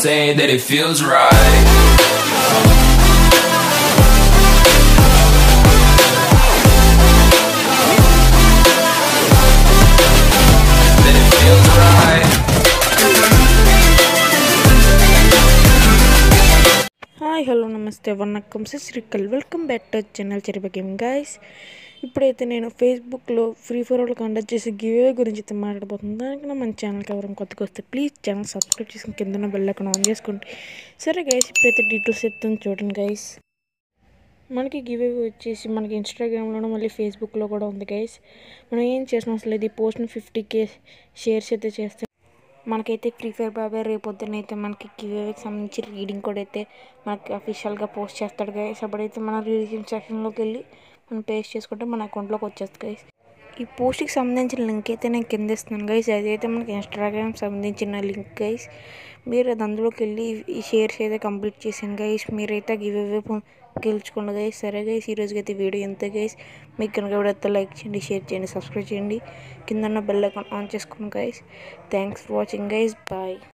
say that it feels right. That it feels right. Hi hello నమస్తే వనక్కం శ్రీకల్ welcome back to channel చెరిప game guys ఇప్పుడైతే నేను ఫేస్బుక్లో ఫ్రీ ఫర్ ఆల్ కండక్ట్ చేసే గివే గురించి అయితే మాట్లాడబోతున్నాను దానికన్నా మన ఛానల్కి ఎవరైనా కొత్తగా వస్తే ప్లీజ్ ఛానల్ సబ్స్క్రైబ్ చేసుకుని కింద బెల్ ఐకాన్ ఆన్ చేసుకోండి సరే గైస్ ఇప్పుడైతే డీటెయిల్స్ చెప్తాను చూడండి గైస్ మనకి గివ్ అవే వచ్చేసి మనకి ఇన్స్టాగ్రామ్లోనూ మళ్ళీ ఫేస్బుక్లో కూడా ఉంది గైస్ మనం ఏం చేసిన అవసరం లేదు ఈ పోస్ట్ని ఫిఫ్టీ కే షేర్స్ అయితే చేస్తే మనకైతే ఫ్రీ ఫైర్ బాబాయ్ రేపొద్దున అయితే మనకి గివ్ అవేకి సంబంధించి రీడింగ్ కూడా అయితే మనకి అఫీషియల్గా పోస్ట్ చేస్తాడు గైస్ అప్పుడైతే మన రీడింగ్ సెక్షన్లోకి వెళ్ళి మనం పేస్ట్ చేసుకుంటే మన అకౌంట్లోకి వచ్చేస్తుంది గైస్ ఈ పోస్ట్కి సంబంధించిన లింక్ అయితే నేను కింద ఇస్తున్నాను గైస్ అదైతే మనకి ఇన్స్టాగ్రామ్ సంబంధించిన లింక్ గైస్ మీరు అది అందులోకి వెళ్ళి ఈ షేర్స్ అయితే కంప్లీట్ చేసాను గైస్ మీరైతే గివ్ అవే గెలుచుకోండి గైస్ సరే గైస్ ఈ రోజుకి అయితే వీడియో ఎంత గైస్ మీకు కనుక ఎవరైతే లైక్ చేయండి షేర్ చేయండి సబ్స్క్రైబ్ చేయండి కింద బెల్ ఐకాన్ ఆన్ చేసుకోండి guys thanks for watching guys bye